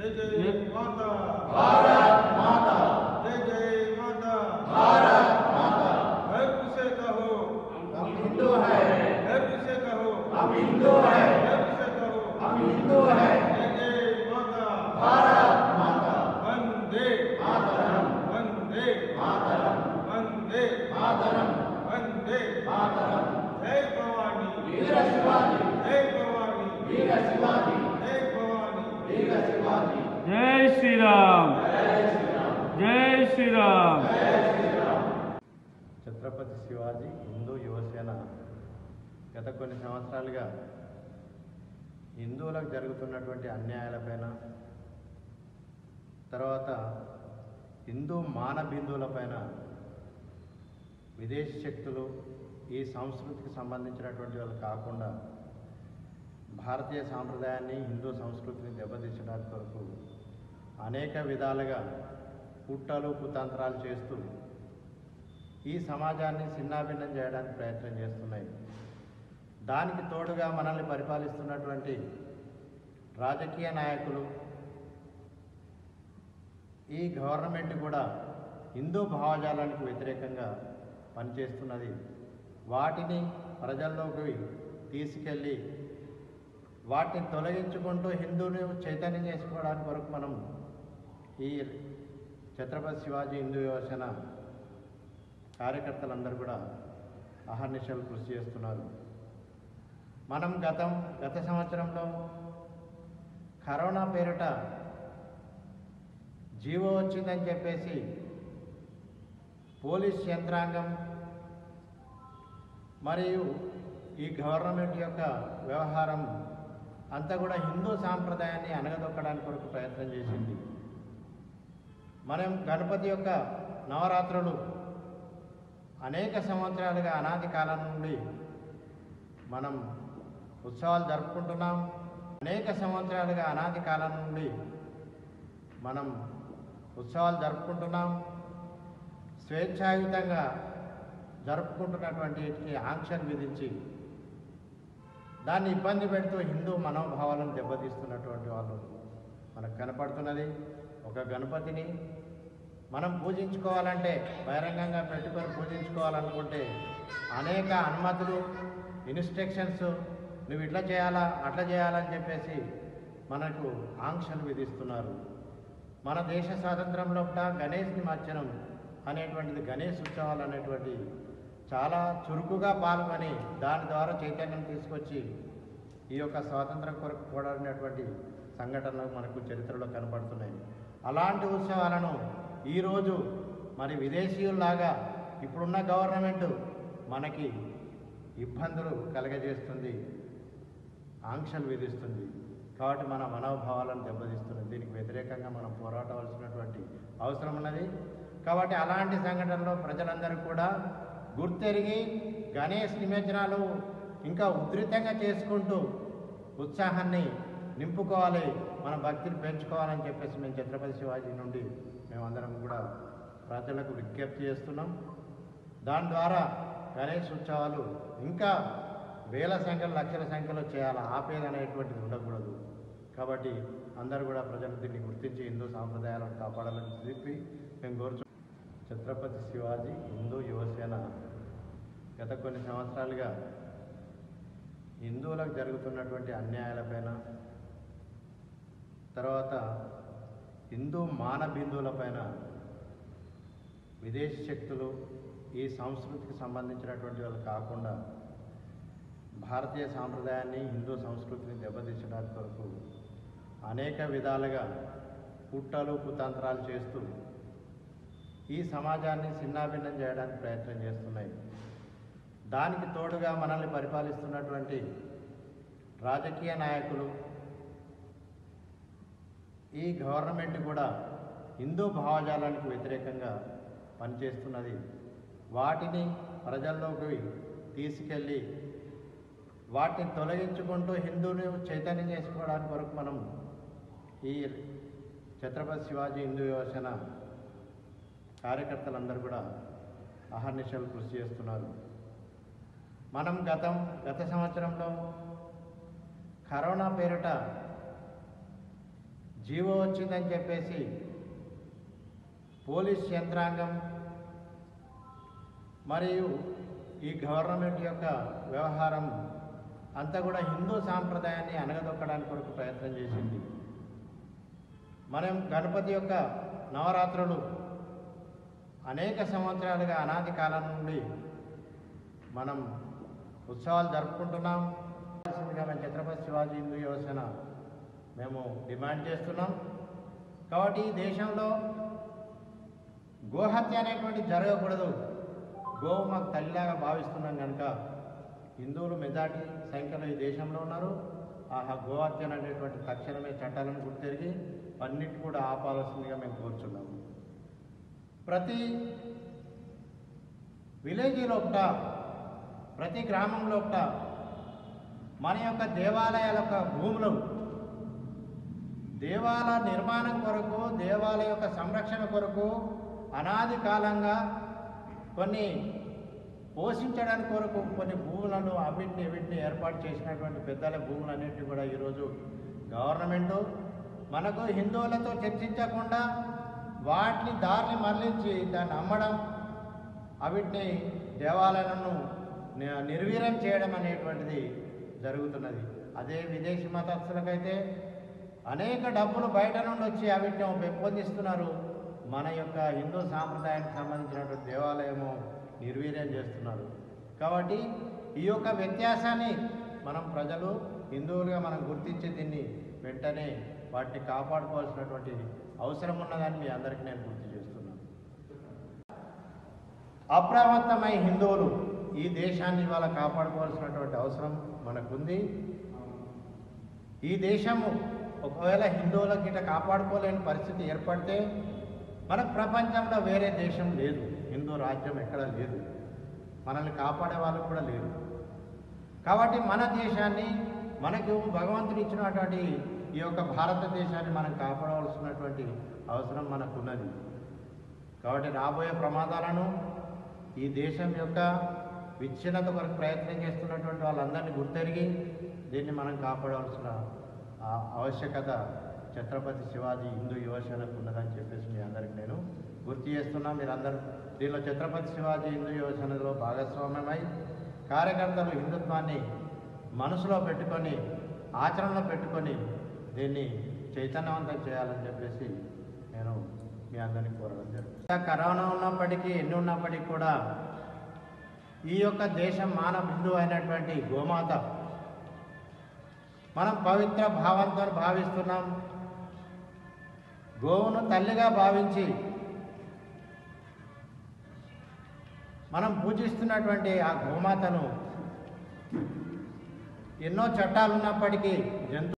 जय जय माता भारत माता जय जय माता भारत माता गर्व से कहो हम हिंदू हैं गर्व से कहो हम हिंदू हैं गर्व से कहो हम हिंदू हैं जय जय माता भारत माता वंदे मातरम वंदे मातरम वंदे मातरम वंदे मातरम जय भवानी वीर शिवाजी जय भवानी वीर शिवाजी जय भवानी वीर शिवाजी జై శ్రీరామ్ జై శ్రీరామ్ ఛత్రపతి శివాజీ హిందూ యువసేన గత కొన్ని సంవత్సరాలుగా హిందువులకు జరుగుతున్నటువంటి అన్యాయాలపైన తర్వాత హిందూ మానబిందువులపైన విదేశీ శక్తులు ఈ సంస్కృతికి సంబంధించినటువంటి వాళ్ళు కాకుండా భారతీయ సాంప్రదాయాన్ని హిందూ సంస్కృతిని దెబ్బతీసడానికి కొరకు అనేక విధాలుగా కుట్రలు కుతంత్రాలు చేస్తూ ఈ సమాజాన్ని చిన్నాభిన్నం చేయడానికి ప్రయత్నం చేస్తున్నాయి దానికి తోడుగా మనల్ని పరిపాలిస్తున్నటువంటి రాజకీయ నాయకులు ఈ గవర్నమెంట్ కూడా హిందూ భావజాలానికి వ్యతిరేకంగా పనిచేస్తున్నది వాటిని ప్రజల్లోకి తీసుకెళ్ళి వాటిని తొలగించుకుంటూ హిందూని చైతన్యం చేసుకోవడానికి వరకు మనం ఈ ఛత్రపతి శివాజీ హిందూ యువసేన కార్యకర్తలందరూ కూడా అహర్నిశలు కృషి చేస్తున్నారు మనం గతం గత సంవత్సరంలో కరోనా పేరిట జీవో వచ్చిందని చెప్పేసి పోలీస్ యంత్రాంగం మరియు ఈ గవర్నమెంట్ యొక్క వ్యవహారం అంతా కూడా హిందూ సాంప్రదాయాన్ని అనగదొక్కడానికి కొరకు ప్రయత్నం చేసింది మనం గణపతి యొక్క నవరాత్రులు అనేక సంవత్సరాలుగా అనాది కాలం నుండి మనం ఉత్సవాలు జరుపుకుంటున్నాం అనేక సంవత్సరాలుగా అనాది కాలం నుండి మనం ఉత్సవాలు జరుపుకుంటున్నాం స్వేచ్ఛాయుతంగా జరుపుకుంటున్నటువంటి వీటికి ఆంక్షలు విధించి దాన్ని ఇబ్బంది పెడుతూ హిందూ మనోభావాలను దెబ్బతీస్తున్నటువంటి వాళ్ళు మనకు కనపడుతున్నది ఒక గణపతిని మనం పూజించుకోవాలంటే బహిరంగంగా పెట్టుకొని పూజించుకోవాలనుకుంటే అనేక అనుమతులు ఇన్స్ట్రక్షన్స్ నువ్వు ఇట్లా చేయాలా అట్లా చేయాలని చెప్పేసి మనకు ఆంక్షలు విధిస్తున్నారు మన దేశ స్వాతంత్రంలో కూడా గణేష్ నిమజ్జనం అనేటువంటిది గణేష్ ఉత్సవాలు అనేటువంటి చాలా చురుకుగా పాల్గొని దాని ద్వారా చైతన్యం తీసుకొచ్చి ఈ యొక్క స్వాతంత్రం కొరకు పోరాడినటువంటి సంఘటనలు మనకు చరిత్రలో కనపడుతున్నాయి అలాంటి ఉత్సవాలను ఈరోజు మరి విదేశీయుల్లాగా ఇప్పుడున్న గవర్నమెంట్ మనకి ఇబ్బందులు కలగజేస్తుంది ఆంక్షలు విధిస్తుంది కాబట్టి మన మనోభావాలను దెబ్బతీస్తున్నది దీనికి వ్యతిరేకంగా మనం పోరాడవలసినటువంటి అవసరం ఉన్నది కాబట్టి అలాంటి సంఘటనలో ప్రజలందరూ కూడా గుర్తెరిగి గణేష్ నిమజ్జనాలు ఇంకా ఉధృతంగా చేసుకుంటూ ఉత్సాహాన్ని నింపుకోవాలి మన భక్తిని పెంచుకోవాలని చెప్పేసి మేము ఛత్రపతి శివాజీ నుండి మేమందరం కూడా ప్రజలకు విజ్ఞప్తి చేస్తున్నాం దాని ద్వారా గణేష్ ఉత్సవాలు ఇంకా వేల సంఖ్యలో లక్షల సంఖ్యలో చేయాలి ఆపేది అనేటువంటిది ఉండకూడదు కాబట్టి అందరూ కూడా ప్రజలు దీన్ని గుర్తించి హిందూ సాంప్రదాయాలను కాపాడాలని చెప్పి మేము కోరుచు ఛత్రపతి శివాజీ హిందూ యువసేన గత కొన్ని సంవత్సరాలుగా హిందువులకు జరుగుతున్నటువంటి అన్యాయాలపైన తర్వాత హిందూ మానబిందువులపైన విదేశీ శక్తులు ఈ సంస్కృతికి సంబంధించినటువంటి వాళ్ళు కాకుండా భారతీయ సాంప్రదాయాన్ని హిందూ సంస్కృతిని దెబ్బతీసడానికి కొరకు అనేక విధాలుగా కుట్రలు కుతంత్రాలు చేస్తూ ఈ సమాజాన్ని చిన్నాభిన్నం చేయడానికి ప్రయత్నం చేస్తున్నాయి దానికి తోడుగా మనల్ని పరిపాలిస్తున్నటువంటి రాజకీయ నాయకులు ఈ గవర్నమెంట్ కూడా హిందూ భావజాలానికి వ్యతిరేకంగా పనిచేస్తున్నది వాటిని ప్రజల్లోకి తీసుకెళ్ళి వాటిని తొలగించుకుంటూ హిందూని చైతన్యం చేసుకోవడానికి వరకు మనం ఈ ఛత్రపతి శివాజీ హిందూ యువసేన కార్యకర్తలందరూ కూడా అహర్నిశలు కృషి చేస్తున్నారు మనం గతం గత సంవత్సరంలో కరోనా పేరిట జీవో వచ్చిందని చెప్పేసి పోలీస్ యంత్రాంగం మరియు ఈ గవర్నమెంట్ యొక్క వ్యవహారం అంతా కూడా హిందూ సాంప్రదాయాన్ని అనగదొక్కడానికి కొరకు ప్రయత్నం చేసింది మనం గణపతి యొక్క నవరాత్రులు అనేక సంవత్సరాలుగా అనాది కాలం నుండి మనం ఉత్సవాలు జరుపుకుంటున్నాం మేము ఛత్రపతి శివాజీ హిందూ యువసేన మేము డిమాండ్ చేస్తున్నాం కాబట్టి ఈ దేశంలో గోహత్య అనేటువంటి జరగకూడదు గోవు మాకు తల్లిలాగా భావిస్తున్నాం కనుక హిందువులు మెజార్టీ సంఖ్యలో ఈ దేశంలో ఉన్నారు ఆ గోహత్య అనేటువంటి తక్షణమే చట్టాలను గుర్తెరిగి అన్నిటి కూడా ఆపాల్సిందిగా మేము కోరుచున్నాము ప్రతి విలేజ్ లోపట ప్రతి గ్రామం లోపట మన యొక్క దేవాలయాల యొక్క భూములు దేవాలయ నిర్మాణం కొరకు దేవాలయ యొక్క సంరక్షణ కొరకు అనాది కాలంగా కొన్ని పోషించడానికి కొరకు కొన్ని భూములను అవిటిని వీటిని ఏర్పాటు చేసినటువంటి పెద్దల భూములన్నింటినీ కూడా ఈరోజు గవర్నమెంటు మనకు హిందువులతో చర్చించకుండా వాటిని దారిని మరలించి దాన్ని అమ్మడం అవిటిని దేవాలయాలను ని- నిర్వీర్యం చేయడం అనేటువంటిది జరుగుతున్నది అదే విదేశీ మతస్థులకైతే అనేక డబ్బులు బయట నుండి వచ్చి అవిటిని పెంపొందిస్తున్నారు మన యొక్క హిందూ సాంప్రదాయానికి సంబంధించినటువంటి దేవాలయము నిర్వీర్యం చేస్తున్నారు కాబట్టి ఈ యొక్క వ్యత్యాసాన్ని మనం ప్రజలు హిందువులుగా మనం గుర్తించి దీన్ని వెంటనే వాటిని కాపాడుకోవాల్సినటువంటి అవసరం ఉన్నదని మీ అందరికీ నేను గుర్తు చేస్తున్నాను అప్రమత్తమై హిందువులు ఈ దేశాన్ని ఇవాళ కాపాడుకోవాల్సినటువంటి అవసరం మనకుంది ఈ దేశము ఒకవేళ హిందువుల గిట్ట కాపాడుకోలేని పరిస్థితి ఏర్పడితే మనకు ప్రపంచంలో వేరే దేశం లేదు హిందూ రాజ్యం ఎక్కడ లేదు మనల్ని కాపాడే వాళ్ళు కూడా లేరు కాబట్టి మన దేశాన్ని మనకు భగవంతుడు ఇచ్చినటువంటి ఈ యొక్క భారతదేశాన్ని మనం కాపాడవలసినటువంటి అవసరం మనకున్నది కాబట్టి రాబోయే ప్రమాదాలను ఈ దేశం యొక్క విచ్ఛిన్నత కొరకు ప్రయత్నం చేస్తున్నటువంటి వాళ్ళందరినీ గుర్తెరిగి దీన్ని మనం కాపాడవలసిన ఆ ఆవశ్యకత ఛత్రపతి శివాజీ హిందూ యువసేనకు ఉన్నదని చెప్పేసి మీ అందరికి నేను గుర్తు చేస్తున్నా మీరందరూ దీనిలో ఛత్రపతి శివాజీ హిందూ యువసేనలో భాగస్వామ్యమై కార్యకర్తలు హిందుత్వాన్ని మనసులో పెట్టుకొని ఆచరణలో పెట్టుకొని దీన్ని చైతన్యవంతం చేయాలని చెప్పేసి నేను మీ అందరినీ కోరడం జరుగుతుంది కరోనా ఉన్నప్పటికీ ఎన్ని ఉన్నప్పటికీ కూడా ఈ యొక్క దేశం మానవ బిందువు అయినటువంటి గోమాత మనం పవిత్ర భావంతో భావిస్తున్నాం గోవును తల్లిగా భావించి మనం పూజిస్తున్నటువంటి ఆ గోమాతను ఎన్నో చట్టాలు ఉన్నప్పటికీ జంతు